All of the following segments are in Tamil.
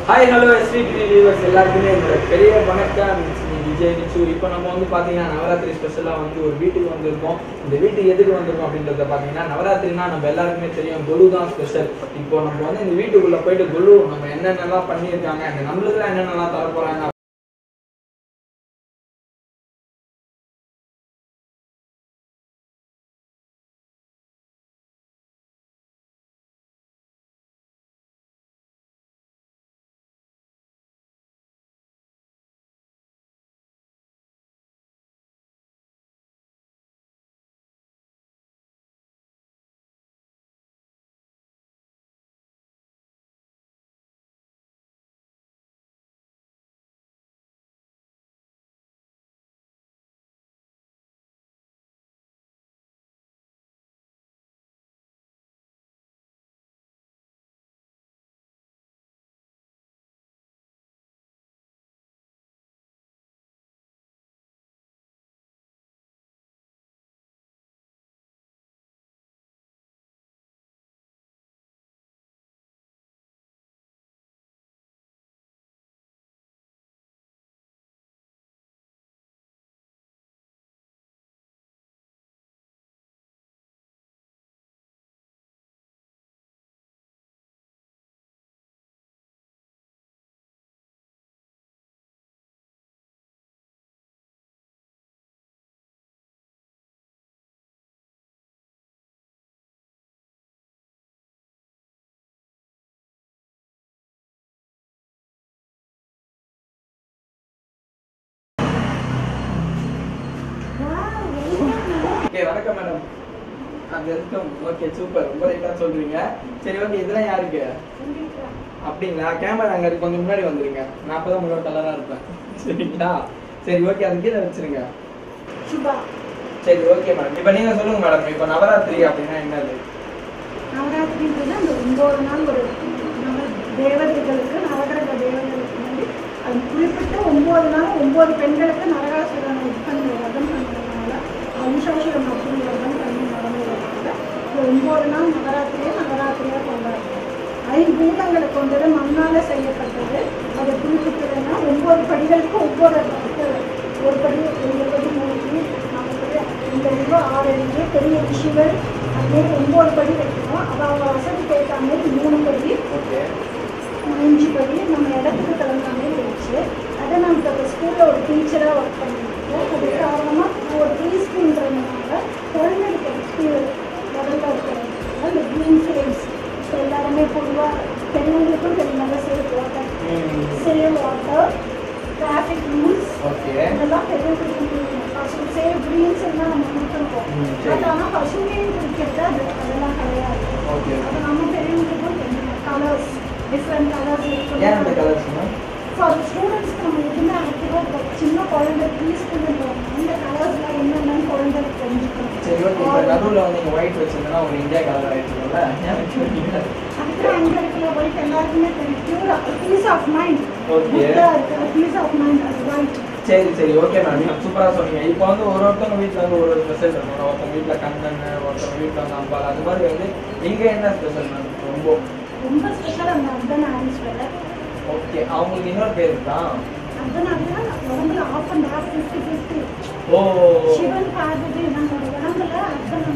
ஹாய் ஹலோ எஸ்வி வியூவர்ஸ் எல்லாருக்குமே என்னோட பெரிய வணக்கம் நீ விஜய் நிச்சு இப்போ நம்ம வந்து பார்த்தீங்கன்னா நவராத்திரி ஸ்பெஷலாக வந்து ஒரு வீட்டுக்கு வந்திருக்கோம் இந்த வீட்டுக்கு எதுக்கு வந்திருக்கோம் அப்படின்றத பார்த்தீங்கன்னா நவராத்திரினா நம்ம எல்லாருக்குமே தெரியும் குலு தான் ஸ்பெஷல் இப்போ நம்ம வந்து இந்த வீட்டுக்குள்ளே போயிட்டு குலு நம்ம என்னென்னலாம் பண்ணியிருக்காங்க அந்த நம்மளுக்குலாம் என்னென்னலாம் தர போகிறாங்க ஓகே வணக்கம் மேடம் வெல்கம் ஓகே சூப்பர் ரொம்ப ரைட்டாக சொல்றீங்க சரி ஓகே இதெல்லாம் யாருக்கு அப்படிங்களா கேமரா அங்கே இருக்கு கொஞ்சம் முன்னாடி வந்துருங்க நான் அப்போ தான் முன்னாடி கலராக இருப்பேன் சரிங்களா சரி ஓகே அது கீழே வச்சிருங்க சுபா சரி ஓகே மேடம் இப்போ நீங்கள் சொல்லுங்க மேடம் இப்போ நவராத்திரி அப்படின்னா என்னது நவராத்திரின்றது அந்த ஒன்பது நாள் ஒரு நவ தேவதைகளுக்கு நவகிரக தேவதைகளுக்கு வந்து அது குறிப்பிட்ட ஒன்பது நாள் ஒன்பது பெண்களுக்கு நரகாசுரன் இது பண்ணி விரதம் பண்ணுறதுனால அனுசாசுரம் அப்படி விரதம் பண்ணி நடந்ததுனால இந்த ஒன்பது நாள் நவராத்திரியை நவராத்திரியாக கொண்டாடுறோம் ஐம்பூதங்களை கொண்டது மண்ணால செய்யப்பட்டது அதை குறிப்பிட்டதுன்னா ஒன்பது படிகளுக்கு ஒவ்வொரு அர்த்தம். ஒரு படி ரெண்டு படி மூணு படி நாலு படி இந்த இது ஆறு அஞ்சு பெரிய ரிஷிகள் அதுமாரி ஒன்பது படி வைக்கணும் அது அவங்க வசதிக்கு ஏற்ற மாதிரி மூணு படி ஓகே அஞ்சு படி நம்ம இடத்துக்கு தகுந்த மாதிரி வச்சு அதை நான் இப்போ ஸ்கூலில் ஒரு டீச்சராக ஒர்க் பண்ணியிருக்கேன் அது காரணமாக ஒரு ப்ரீ ஸ்கூல்ன்றதுனால குழந்தைகளுக்கு ஸ்கூல் முதல்ல இருக்கிறதுனால இந்த க்ரீன் ஃப்ரேம்ஸ் இப்போ எல்லாருமே பொதுவாக பெரியவங்களுக்கும் தெரியாத safe water save water traffic rules okay இதெல்லாம் பெரியவங்களுக்கு பசு சேவ் க்ரீன்ஸ் எல்லாம் நம்ம கொடுத்துருக்கோம் ம், சரி. பட் ஆனால் பசுமையும் குறிக்கிறது அது அதெல்லாம் கிடையாது ஓகே அது நம்ம பெரியவங்களுக்கும் தெரியும் கலர்ஸ் டிஃப்ரெண்ட் கலர்ஸ் ஏன் அந்த கலர்ஸ் மேம் ஃபார் ஸ்டூடெண்ட்ஸ்க்கு நம்ம எதுவுமே ஆக்டிவாக சின்ன குழந்தை ப்ரீ ஸ்கூலில் இந்த கலர்ஸ்லாம் என்னென்னு குழந்தைக்கு தெரிஞ்சுக்கணும் சரி ஓகே இப்போ நடுவில் வந்து நீங்கள் ஒயிட் வச்சிருந்தா உங்களுக்கு இந்தியா கலர் ஆயிடுச்சுல்ல ஏன் வைக்கிறீங்க அதுதான் அங்கே இருக்கிற ஒயிட் எல்லாருக்குமே தெரியும் pure peace of mind Okay. இருக்கிற பீஸ் ஆஃப் மைண்ட் அது ஒயிட் சரி சரி ஓகே மேம் நீங்கள் சூப்பராக சொன்னீங்க இப்போ வந்து ஒரு ஒருத்தவங்க வீட்டில் வந்து ஒரு ஒரு ஸ்பெஷல் இருக்கும் ஒருத்தவங்க வீட்டில் கண்ணன் ஒருத்தவங்க வீட்டில் வந்து அம்பாள் அது மாதிரி வந்து இங்கே என்ன ஸ்பெஷல் மேம் ரொம்ப ரொம்ப ஸ்பெஷல் அந்த அர்த்தன் ஆரீஸ்வரர் ஓகே அவங்களுக்கு இன்னொரு பேர் இருக்கா அதனால உடம்புல half and half fifty fifty ஓ சிவன் பார்வதி நம்மளோட உடம்புல அர்த்தம்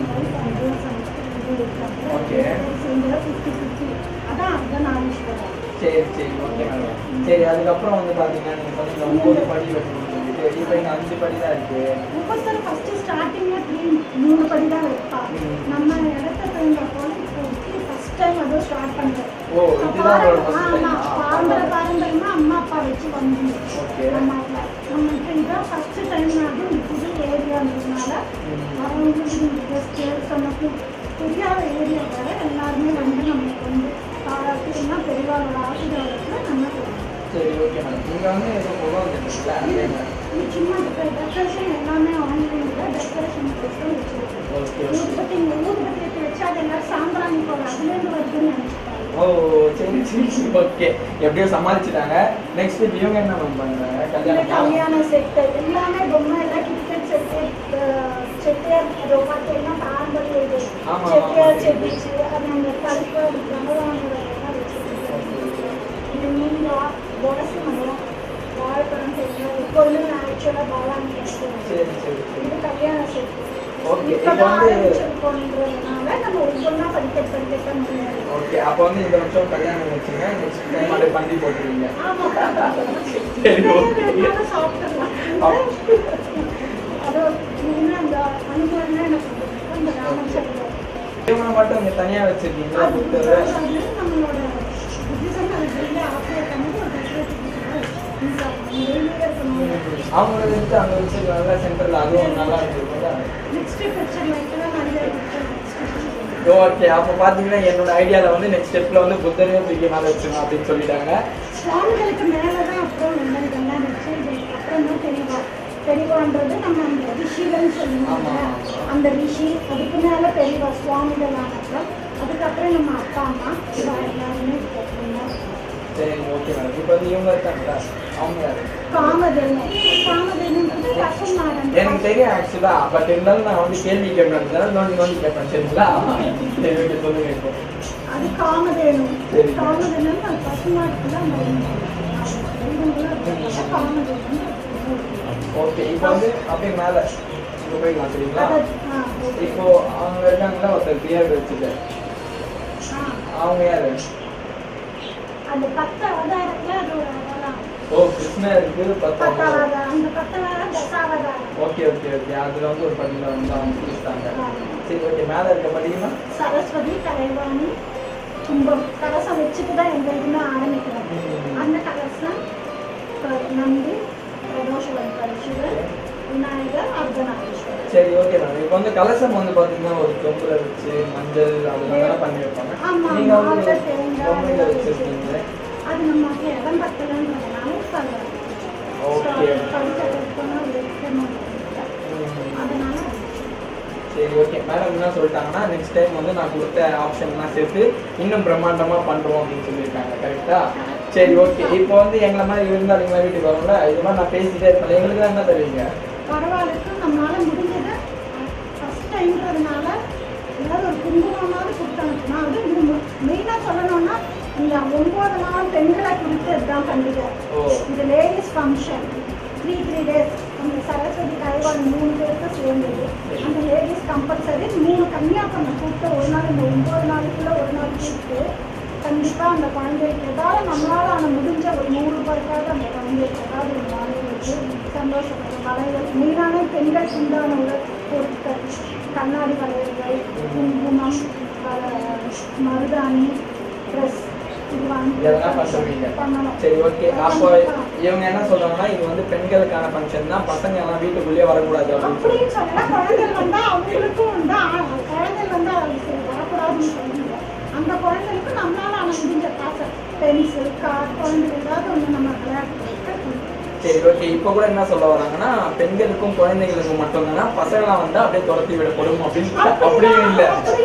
Okay. சேர்ந்து ஃபிஃப்டி ஃபிஃப்டி அதான் அர்த்தன் ஆரீஸ்வரர் சரி சரி ஓகே மேடம் சரி அதுக்கப்புறம் வந்து பார்த்தீங்கன்னா நீங்கள் சொன்னீங்க ஒம்பது படி வைக்கணும்னு சொல்லிட்டு இப்போ இங்கே அஞ்சு படி தான் இருக்கு ஒவ்வொருத்தரும் ஃபர்ஸ்ட் ஸ்டார்டிங்ல த்ரீ மூணு படி தான் வைப்பா ம். நம்ம இடத்த தகுந்த போல இப்போ ஃபர்ஸ்ட் டைம் அதுவும் ஸ்டார்ட் பண்றோம் ஓ இதுதான் உங்களோட first ஆமா time-ஆ? பாரம்பரிய பாரம்பரியமா அம்மா அப்பா வச்சு வந்து Okay. நம்ம வீட்ல. நம்ம இப்போ இதான் ஃபர்ஸ்ட் டைம் அதுவும் புது ஏரியான்றதுனால ம். வரவங்களுக்கு கெஸ்ட் நமக்கு தெரியாத ஏரியா வர எல்லாருமே வந்து நம்மளுக்கு வந்து பாராட்டுன்னா பெரியவாரோட ஆசீர்வாதத்தில் நம்ம போகணும் சரி ஓகே மேடம் நீங்கள் வந்து ஏதோ முகம் வந்துருக்குல்ல அதே மாதிரி இது சும்மா டெக்கரேஷன் எல்லாமே ஆன்லைனில் டெக்கரேஷன் வச்சு வச்சுருக்கோம் ஓகே ஓகே ஊதுபத்தி இங்கே ஊதுபத்தி எடுத்து வச்சு அது எல்லாரும் சாம்பிராணி போல அதுலேருந்து வருதுன்னு நினச்சிட்டாங்க ஓ சரி சரி ஓகே எப்படியோ சமாளிச்சுட்டாங்க நெக்ஸ்ட் இவங்க என்ன மேம் பண்றாங்க இந்த கல்யாணம் கல்யாண செட்டு எல்லாமே பொம்மை எல்லாம் கிரிக்கெட் செட்டு செட்டியார் இதோ பார்த்தீங்கன்னா பாரம்பரிய இது ஆமா, ஆமா. செட்டியார் செட்டிச்சு அது அந்த கருப்பு ரமதானோட எல்லாம் வச்சுருக்கோம் இந்த மீன் பொண்ணு ஆக்சுவலாக பாலாமி சரி சரி சரி இது கல்யாண செட்டு Okay, இப்போ இப்போ வந்து- ஆரம்பிச்சிருக்கோன்றதுனால நம்ம ஒவ்வொன்றா படிக்க படிக்க முடியாது ஓகே அப்போ வந்து இந்த வருஷம் கல்யாணம் வச்சுங்க நெக்ஸ்ட் டைம் அப்படியே பந்தி போட்டுருவீங்க ஆமா சரி ஓகே வேணும்னாலும் சாப்பிடலாம் அது மெயினாக அந்த அனுபவம் எனக்கு பிடிக்கும். அந்த ராமச்சந்திரன் இவனை மட்டும் இங்க தனியா வச்சிருக்கீங்களா அது புத்தரை வந்து நம்மளோட புத்திசம் அது வெளியே ஆப்ரேட் பண்ணி ஒரு டெக்கரேட்டிவ் வெளியே இருக்கணும் அவங்க வச்சு அங்க வச்சிருக்காங்க சென்டர்ல அதுவும் நல்லா இருக்குங்களா நெக்ஸ்ட் பிக்சர் வைக்கலாம் நிறைய பிக்சர் ஓகே அப்போ பார்த்தீங்கன்னா என்னோட ஐடியாவில் வந்து நெக்ஸ்ட் ஸ்டெப்பில் வந்து புத்தரையும் தூக்கி மேலே வச்சுக்கணும் அப்படின்னு சொல்லிட்டாங்க சுவாமிகளுக்கு மேலே தான் அப்புறம் நம்ம இதெல்லாம் வச்சு இதுக்கு அப்புறம் தான் தெரியவா தெரியவான்றது நம்ம அந்த ரிஷிகள்னு சொல்லுவாங்க ஆமா. அந்த ரிஷி அதுக்கு மேலே பெரியவா சுவாமிகள் ஆனப்பறம் அதுக்கப்புறம் நம்ம அப்பா அம்மா இவா எல்லாருமே கேட்கணும் சரி ஓகே மேடம் இப்போ வந்து இவங்க இருக்காங்களா அவங்க யாரு காமதேனு காமதேனுன்றது ரசநாதன் எனக்கு தெரியும் ஆக்சுவலா பட் இருந்தாலும் நான் வந்து கேள்வி கேட்பேன் நோண்டி நோண்டி கேட்பேன் சரிங்களா சரி ஓகே சொல்லுங்க இப்போ அது காமதேனு சரி. காமதேனு அது பசுமாட்டுல அந்த காமதேனு ஓகே இப்போ வந்து அப்படியே மேலே இங்கே போய்க்கலாம் சரிங்களா அது ஆ, ஓகே. இப்போ அவங்க இருக்காங்களா ஒருத்தர் பியர் வச்சுட்டு ஆ, அவங்க யாரு அந்த பத்து அவதாரத்துல அது ஒரு அவதாரம் ஓ கிருஷ்ணருக்கு பத்தாம் பத்தாவதாரம் அந்த பத்தாவதாரம் தசாவதாரம் ஓகே ஓகே ஓகே அதுல வந்து ஒரு பதில வந்து அவங்க கொடுத்தாங்க சரி ஓகே மேலே இருக்க படிக்கணும் சரஸ்வதி கலைவாணி கும்பம் கலசம் வச்சுட்டு தான் எங்க இதுமே ஆரம்பிக்கிறோம் அந்த கலசம் அஹ், நந்தி பிரதோஷவன் பரசுவர் விநாயகர் அர்த்தநாதீஸ்வரர் சரி ஓகே மேடம் இப்போ வந்து கலசம் வந்து பாத்தீங்கன்னா ஒரு கொம்புல வச்சு மஞ்சள் அதெல்லாம் தானே பண்ணி வைப்பாங்க ஆமா, நீங்க வந்து மாவுல தேங்காய் கொம்புல அதெல்லாம் வச்சிருக்கீங்க அது நமக்கு இடம் பத்தலன்றதுனால Okay. வைக்கணும் அதனால சரி ஓகே மேடம் என்ன சொல்லிட்டாங்கன்னா நெக்ஸ்ட் டைம் வந்து நான் கொடுத்த ஆப்ஷன்லாம் சேர்த்து இன்னும் பிரம்மாண்டமா பண்றோம் அப்படின்னு சொல்லியிருக்காங்க கரெக்டா சரி ஓகே இப்போ வந்து எங்களை மாதிரி விருந்தாளிங்களா வீட்டுக்கு வரோம்ல இது மாதிரி நான் பேசிட்டே இருப்பேன் எங்களுக்கு என்ன தருவீங்க பரவாயில்ல நம்மளால முடிஞ்சதை ஃபர்ஸ்ட் டைம்ன்றதுனால ஏதாவது ஒரு குங்குமமாவது கொடுத்து அனுப்பணும் அது இது மெயினாக சொல்லணும்னா இந்த ஒன்பது நாள் பெண்களை குறித்து இதுதான் பண்டிகை ஓ இது ladies function three three days அந்த சரஸ்வதி கைவான் மூணு பேருக்கு சேர்ந்தது அந்த லேடிஸ் கம்பல்சரி மூணு கன்னியாகுமரி கூப்பிட்டு ஒரு நாள் இந்த ஒன்பது நாளுக்குள்ள ஒரு நாள் கூப்பிட்டு கண்டிப்பாக அந்த குழந்தைக்கு ஏதாவது நம்மளால அந்த முடிஞ்ச ஒரு நூறு ரூபாய்க்காவது அந்த குழந்தைக்கு ஏதாவது ஒரு வாங்கி வச்சு சந்தோஷப்படும் வளையல் மெயினான பெண்களுக்கு உண்டான உடல் பொருட்கள் கண்ணாடி வளையல்கள் குங்குமம் வ- மருதாணி ட்ரெஸ் இது வாங்கி இதெல்லாம் பண்ணுவீங்க பண்ணணும் சரி ஓகே அப்போ இவங்க என்ன சொல்றாங்கன்னா இது வந்து பெண்களுக்கான ஃபங்க்ஷன் தான் பசங்க எல்லாம் வீட்டுக்குள்ளேயே வரக்கூடாது அப்படின்னு சொல்லி அப்படின்னு சொன்னா குழந்தைகள் வந்தா அவங்களுக்கும் வந்து ஆ- குழந்தைகள் வந்து அது சரி வரக்கூடாதுன்னு சொல்லுங்க அந்த குழந்தைகளுக்கு நம்மளால அவன் முடிஞ்ச காசு பென்சில் கார் குழந்தைகள் ஏதாவது ஒன்று நம்ம விளையாட்டு சரி ஓகே இப்போ கூட என்ன சொல்ல வராங்கன்னா பெண்களுக்கும் குழந்தைகளுக்கும் மட்டும் தானா பசங்களாம் வந்தா அப்படியே துரத்தி விடப்படும் அப்படின்னு அப்படியும் இல்ல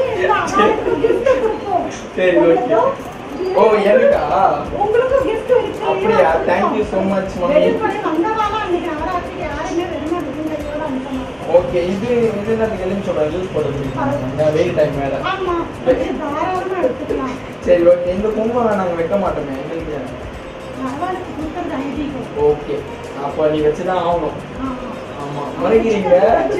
சரி, okay. ஓ, எனக்கா? உங்களுக்கும் gift இருக்கு. அப்படியா? Thank you so much, mummy. Ready பண்ணி வந்ததால அன்னைக்கு நவராத்திரிக்கு யாருமே வெறுமை விருந்தையோட அனுப்ப மாட்டோம். ஓகே இது இது என்ன எலும்பு சொல்றேன் ஜூஸ் போட முடியுமா வெயில் டைம் மேல ஆமா இது தாராளமா எடுத்துக்கலாம் சரி ஓகே இந்த குங்குமம் நாங்க வைக்க மாட்டோமே எங்களுக்கு நவராத்திரி கொடுக்கறது ஐதீகம் ஓகே அப்போ நீ வச்சுதான் ஆகணும் ஆமா ஆமா முறைக்கிறீங்க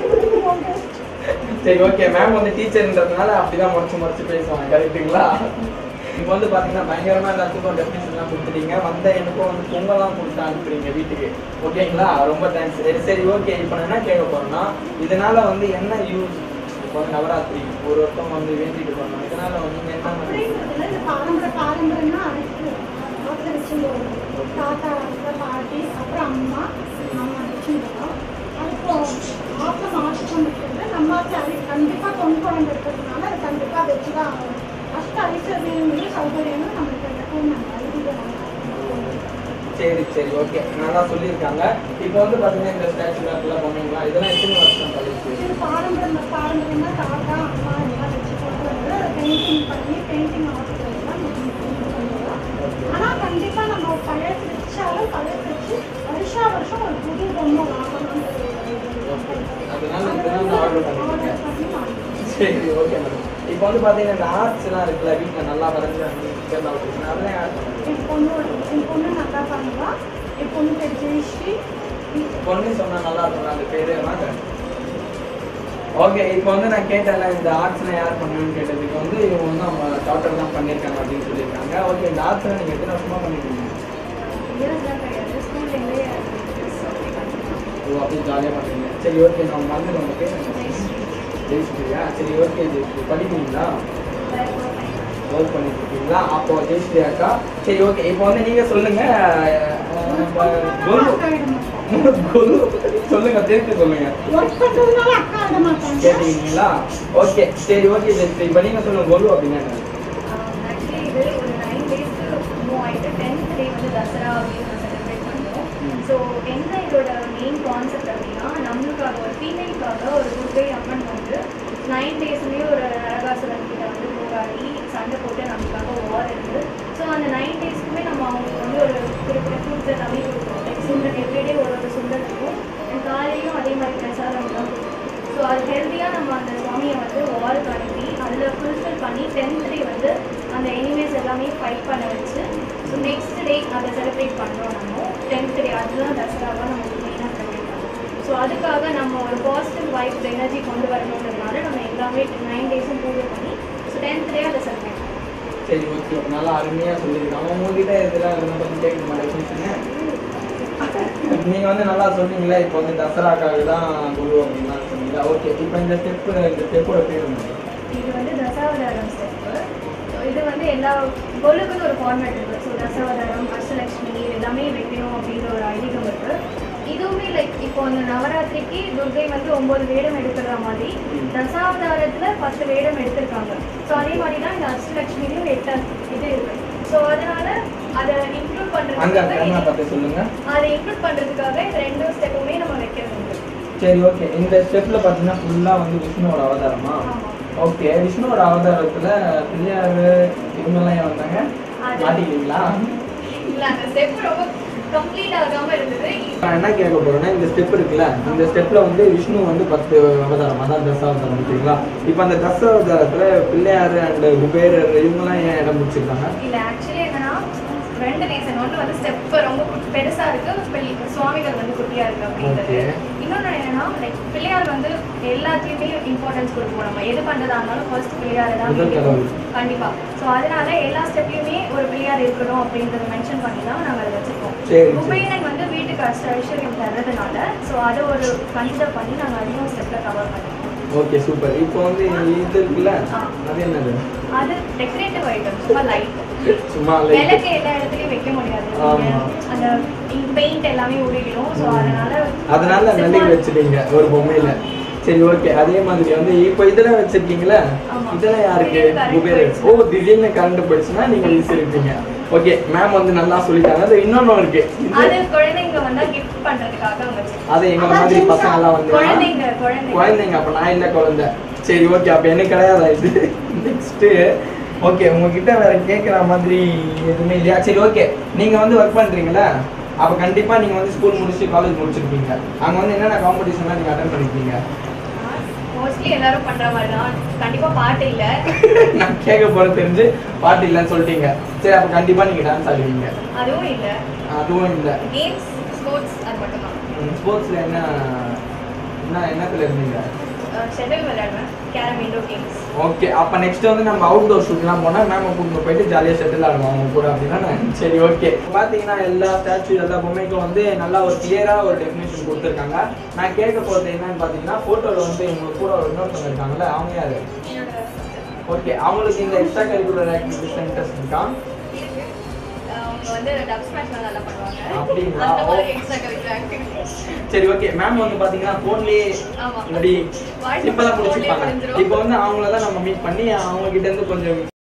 சரி ஓகே மேம் வந்து டீச்சர்ன்றதுனால அப்படிதான் முறைச்சு முறைச்சு பேசுவாங்க கரெக்ட்டுங்களா இப்போ வந்து பார்த்தீங்கன்னா பயங்கரமா எல்லாத்துக்கும் டெஃபினேஷன்லாம் கொடுத்துட்டீங்க வந்த எனக்கும் வந்து பொங்கல்லாம் கொடுத்து அனுப்புறீங்க வீட்டுக்கு ஓகேங்களா ரொம்ப தேங்க்ஸ் சரி சரி ஓகே இப்போ நான் என்ன கேட்க போறேன்னா இதனால வந்து என்ன யூஸ் இப்போ வந்து நவராத்திரி ஒரு வருஷம் வந்து வேண்டிட்டு போறோம் இதனால வந்து நீங்க என்ன பண்ணுவீங்க அப்படிங்கிறதுல இந்த பாரம்பரிய பாரம்பரியம்னா அதுக்கு வீட்டில் வச்சுருவோம் தாத்தா அப்புறம் பாட்டி அப்புறம் அம்மா மாமா வச்சுருவோம் அதுக்கு ஆற்ற மாற்றம் இருக்கிறது நம்ம அது கண்டிப்பாக பொன் குழந்தை இருக்கிறதுனால அது கண்டிப்பாக வச்சு தான் ஆகணும் அஷ்ட ஐஸ்வர்யங்களும் சௌகரியங்களும் நம்மளுக்கு இருக்கும் நம்ம ஐதீகம் சரி சரி ஓகே நல்லா சொல்லியிருக்காங்க இப்போ வந்து பார்த்தீங்கன்னா இந்த ஸ்டாச்சு எல்லாம் பண்ணுவீங்களா இதெல்லாம் எத்தனை வருஷம் கழிச்சு இது பாரம்பரிய பாரம்பரியமா தாத்தா அம்மா எல்லாம் வச்சு கொண்டு வந்து அதை பெயிண்டிங் பண்ணி பெயிண்டிங் ஆர்டர் எல்லாம் பண்ணுவோம் ஆனா கண்டிப்பா நம்ம பழையத்து வச்சாலும் பழையத்து வச்சு வருஷா வருஷம் ஒரு புது பொம்மை வாங்கணும்னு அதனால இதெல்லாம் நான் ஆர்டர் பண்ணிருக்கேன் சரி ஓகே மேடம் இப்போ வந்து பார்த்தீங்கன்னா இந்த ஆர்ட்ஸ்லாம் இருக்குல்ல வீட்டில் நல்லா வரைஞ்சி அந்த ஸ்டிக்கர்லாம் வச்சுருக்கேன் அதெல்லாம் ஆட் பண்ணுங்க என் பொண்ணோட என் பொண்ணு நல்லா பண்ணுவா என் பொண்ணு பேர் ஜெயஸ்ரீ பொண்ணு சொன்னா நல்லா இருக்கும் அந்த பேரு மாட்டேன் ஓகே இப்போ வந்து நான் கேட்டேன்ல இந்த ஆர்ட்ஸ்லாம் யார் பண்ணுன்னு கேட்டதுக்கு வந்து இவங்க வந்து அவங்க டாக்டர் தான் பண்ணியிருக்காங்க அப்படின்னு சொல்லியிருக்காங்க ஓகே இந்த ஆர்ட்ஸ்லாம் நீங்கள் எத்தனை வருஷமா பண்ணிருக்கீங்க இயர்ஸ்லாம் கிடையாது ஸ்கூல்லேருந்தே ஓ அப்படி ஜாலியாக பண்ணுறீங்க சரி ஓகே நான் மறந்து உங்க பேர் என்ன? ஜெயஸ்ரீயா சரி ஓகே ஜெயஸ்ரீ படிக்கிறீங்களா ஒர்க் பண்ணிட்டு இருக்கீங்களா அப்போ ஜெயஸ்ரீ அக்கா சரி ஓகே இப்போ வந்து நீங்க சொல்லுங்க அஹ், நம்ம குரு குரு சொல்லுங்க திருப்பி சொல்லுங்க ஒர்க் பண்ணுறதுனால அக்கா விட மாட்டாங்க கேட்டீங்களா ஓகே சரி ஓகே ஜெயஸ்ரீ இப்போ நீங்க சொல்லுங்க குரு அப்படின்னா என்ன ஆக்சுவலி இது ஒரு நைன் டேஸ்க்கு மூவ் ஆகிட்டு டென்த் டே வந்து தசரா அப்படின்னு நான் செலிப்ரேட் பண்ணுறோம் ஸோ என்ன இதோட மெயின் கான்செப்ட் அப்படின்னா நம்மளுக்காக ஒரு ஃபீமேலுக்காக ஒரு துர்கை அம்மன் வந்து நைன் டேஸ்லேயே ஒரு நரகாசுரன் கிட்ட வந்து போராடி சண்டை போட்டு நமக்காக வார் இருக்கு ஸோ அந்த நைன் டேஸ்க்குமே நம்ம அவங்களுக்கு வந்து ஒரு குறிப்பிட்ட ஃப்ரூட்ஸ் எல்லாமே கொடுப்போம் லைக் சுண்டல் எவ்ரிடே ஒரு ஒரு சுண்டல் இருக்கும் And காலையிலையும் அதே மாதிரி பிரசாதம் தான் கொடுப்போம் ஸோ அது ஹெல்த்தியாக நம்ம அந்த சுவாமியை வந்து வாருக்கு அனுப்பி அதில் ஃபுல்ஃபில் பண்ணி டென்த் டே வந்து அந்த எனிமேஸ் எல்லாமே ஃபைட் பண்ண வச்சு ஸோ நெக்ஸ்ட் டே அதை செலிப்ரேட் பண்ணுறோம் நம்ம டென்த் டே அதுதான் தசராவாக நம்ம மெயினாக செலிப்ரேட் பண்ணுறோம் ஸோ அதுக்காக நம்ம ஒரு பாசிட்டிவ் வைப்ஸ் எனர்ஜி கொண்டு வரணுன்றதுனால நம்ம எல்லாமே நைன் டேஸும் பூஜை பண்ணி ஸோ டென்த் டே அதை செலிப்ரேட் பண்ணுறோம் சரி ஓகே நல்லா அருமையா சொல்லியிருக்காங்க உங்ககிட்ட இதெல்லாம் இதெல்லாம் பத்தி கேட்க மாட்டேன் நீங்க வந்து நல்லா சொன்னீங்களே இப்போ வந்து தசராக்காக தான் குரு அப்படின்னா சொன்னீங்களா ஓகே இப்போ இந்த ஸ்டெப் இந்த ஸ்டெப்போட பேர் என்ன இது வந்து தசாவதாரம் ஸ்டெப்பு ஸோ இது வந்து எல்லா கொலுக்குன்னு ஒரு ஃபார்மேட் இருக்குது ஸோ தசாவதாரம் அஷ்டலட்சுமி இது எல்லாமே வைக்கணும் அப்படின்ற ஒரு ஐதீகம் இருக்குது இதுவுமே லைக் இப்போ அந்த நவராத்திரிக்கு துர்கை வந்து ஒன்பது வேடம் எடுக்கிற மாதிரி தசாவதாரத்துல பத்து வேடம் எடுத்திருக்காங்க ஸோ அதே மாதிரி தான் இந்த அஷ்டலட்சுமிலையும் எட்டு இது இருக்கு ஸோ அதனால அதை இன்க்ளூட் அங்க கேமரா பண்ணுறதுக்காக பார்த்து சொல்லுங்க அதை இன்க்ளூட் பண்ணுறதுக்காக இந்த ரெண்டு ஸ்டெப்புமே நம்ம வைக்கிறது உண்டு சரி ஓகே இந்த ஸ்டெப்ல பாத்தீங்கன்னா ஃபுல்லா வந்து விஷ்ணுவோட அவதாரமா ஆமா. ஓகே விஷ்ணுவோட அவதாரத்துல பிள்ளையார் இவங்கெல்லாம் ஏன் வந்தாங்க அது- மாட்டிக்கிட்டீங்களா இல்லை அந்த ஸ்டெப் ரொம்ப கம்ப்ளீட் ஆகாம இருந்தது நான் என்ன கேட்க போறேன்னா இந்த ஸ்டெப் இருக்குல்ல இந்த ஸ்டெப்ல வந்து விஷ்ணு வந்து பத்து அவதாரம் அதான் தசாவதாரம் ஓகேங்களா இப்போ அந்த தசாவதாரத்துல பிள்ளையார் அண்ட் குபேரர் இவங்கெல்லாம் ஏன் இடம் பிடிச்சிருக்காங்க இல்ல ஆக்சுவலி என்னன்னா ரெண்டு ரீசன் ஒன்று வந்து ஸ்டெப் ரொம்ப கு- பெருசா இருக்கு பிள்ளை- சுவாமிகள் வந்து குட்டியா இருக்கு அப்படின்றது Okay. இன்னொன்று என்னன்னா லைக் பிள்ளையார் வந்து எல்லாத்தையுமே இம்பார்ட்டன்ஸ் கொடுப்போம் நம்ம எது பண்றதா இருந்தாலும் ஃபர்ஸ்ட் பிள்ளையார் தான் முதல் வேண்டிப்போம். கடவுள். கண்டிப்பா ஸோ அதனால எல்லா ஸ்டெப்லையுமே ஒரு பிள்ளையார் இருக்கணும் அப்படின்றத மென்ஷன் பண்ணி தான் நாங்கள் அதை வச்சிருக்கோம் சரி, சரி. குபேரன் வந்து வீட்டுக்கு அஷ்ட ஐஸ்வர்யம் தர்றதுனால ஸோ அதை ஒரு கன்சிடர் பண்ணி நாங்கள் அதையும் ஸ்டெப்ல கவர் பண்ணிருக்கோம் ஓகே சூப்பர் இப்போ வந்து இது இருக்குல்ல ஆ. அது என்னது அது டெக்கரேட்டிவ் ஐட்டம் சும்மா லைட் சும்மா like- விளக்கு எல்லா இடத்துலயும் வைக்க முடியாது ஆமா. அந்த பெயிண்ட் எல்லாமே உருகிடும் ஸோ அதனால அதனால நெல்லிக்கு வச்சிட்டீங்க ஒரு பொம்மையில சரி ஓகே அதே மாதிரி வந்து இப்போ இதெல்லாம் வச்சிருக்கீங்களா ஆமா. இதெல்லாம் யாருக்கு திடீர்னு current குபேரர் போயிடுச்சு. ஓ திடீர்னு கரண்ட் போயிடுச்சுன்னா நீங்க வீசிருப்பீங்க ஓகே மேம் வந்து நல்லா சொல்லிட்டாங்க அது இன்னொன்னு இருக்கு அது இது குழந்தைங்க வந்தா கிஃப்ட் பண்றதுக்காக அவங்க வச்சிருக்காங்க. அது எங்க மாதிரி பசங்க எல்லாம் வந்து குழந்தைங்க குழந்தைங்க குழந்தைங்க அப்ப நான் இல்ல குழந்தை சரி ஓகே அப்ப எனக்கு கிடையாதா இது நெக்ஸ்ட் ஓகே உங்ககிட்ட வேற கேட்குற மாதிரி எதுவுமே இல்லையா சரி ஓகே நீங்க வந்து ஒர்க் பண்றீங்களா அப்ப கண்டிப்பா நீங்க வந்து ஸ்கூல் முடிச்சு காலேஜ் முடிச்சிருப்பீங்க அங்க வந்து என்னென்ன காம்படிஷன்லாம் நீங்க அட்டன் பண்ணிருக்கீங்க மோஸ்ட்லி எல்லாரும் பண்ற மாதிரி தான் கண்டிப்பா பாட்டு இல்ல நான் கேட்க போற தெரிஞ்சு பாட்டு இல்லைன்னு சொல்லிட்டீங்க சரி அப்ப கண்டிப்பா நீங்க டான்ஸ் ஆடுவீங்க அதுவும் இல்ல அதுவும் இல்ல கேம்ஸ் ஸ்போர்ட்ஸ் அது மட்டும் தான் ஸ்போர்ட்ஸ்ல என்ன என்ன என்னத்துல இருந்தீங்க ஷெட்டில் விளையாடுவேன் கேரம் இண்டோர் கேம்ஸ் ஓகே அப்ப நெக்ஸ்ட் வந்து நம்ம அவுட்டோர் ஷூட்லாம் போனா மேம் கூட்டு போயிட்டு ஜாலியா செட்டில் ஆடுவோம் அவங்க கூட அப்படின்னா சரி ஓகே பாத்தீங்கன்னா எல்லா ஸ்டாச்சு எல்லா பொம்மைக்கும் வந்து நல்லா ஒரு கிளியரா ஒரு டெஃபினேஷன் கொடுத்துருக்காங்க நான் கேட்க போறது என்னன்னு பாத்தீங்கன்னா போட்டோல வந்து இவங்க கூட ஒரு இன்னொருத்தவங்க இருக்காங்கல்ல அவங்க யாரு என்னோட ஓகே அவங்களுக்கு இந்த எக்ஸ்ட்ரா கரிக்குலர் ஆக்டிவிட்டிஸ் இன்ட்ரெஸ்ட் இருக்கா இருக்கு அஹ் அவங்க வந்து டப் ஸ்மாஷ் நல்லா பண்ணுவாங்க அப்படிங்களா? அந்த மாதிரி எக்ஸ்ட்ரா கரிக்குலர் ஆக்டிவிட்டிஸ் சரி ஓகே மேம் வந்து பாத்தீங்கன்னா போன்லயே ஆமா. இப்படி வாழ்க்கை சிம்பிளா phone லயே முடிச்சிருப்பாங்க முடிஞ்சிரும். இப்போ வந்து அவங்கள தான் நம்ம மீட் பண்ணி அவங்க கிட்ட இருந்து கொஞ்சம்